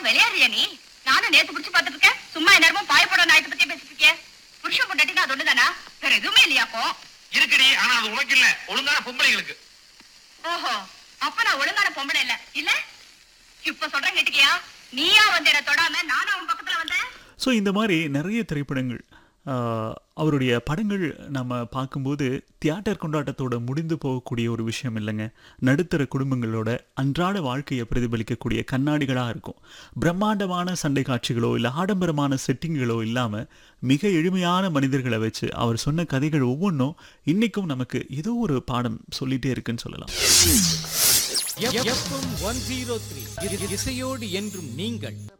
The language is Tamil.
விளையாடுறியா நீ நானும் நேத்து புடிச்சு பாத்துட்டு இருக்கேன் சும்மா நேரமும் பாயப்பட நாயத்தை பத்தி பேசிட்டு இருக்கேன் புருஷன் பொண்டாட்டினா அது ஒண்ணுதானா வேற எதுவுமே இல்லையாப்போ இருக்குடி ஆனா அது உனக்கு இல்ல ஒழுங்கான பொம்பளைங்களுக்கு ஓஹோ அப்ப நான் ஒழுங்கான பொம்பளை இல்ல இல்ல இப்ப சொல்றேன் கேட்டுக்கியா நீயா வந்து என்ன தொடாம நானும் அவன் பக்கத்துல வந்தேன் ஸோ இந்த மாதிரி நிறைய திரைப்படங்கள் ஆஹ், அவருடைய படங்கள் நம்ம பார்க்கும்போது தியேட்டர் கொண்டாட்டத்தோட முடிந்து போகக்கூடிய ஒரு விஷயம் இல்லைங்க நடுத்தர குடும்பங்களோட அன்றாட வாழ்க்கையை பிரதிபலிக்கக்கூடிய கண்ணாடிகளாக இருக்கும் பிரம்மாண்டமான சண்டை காட்சிகளோ இல்லை ஆடம்பரமான செட்டிங்களோ இல்லாமல் மிக எளிமையான மனிதர்களை வச்சு அவர் சொன்ன கதைகள் ஒவ்வொன்றும் இன்னைக்கும் நமக்கு ஏதோ ஒரு பாடம் சொல்லிட்டே இருக்குன்னு சொல்லலாம் எஃப்எம் ஒன் ஜீரோ த்ரீ இசையோடு என்றும் நீங்கள்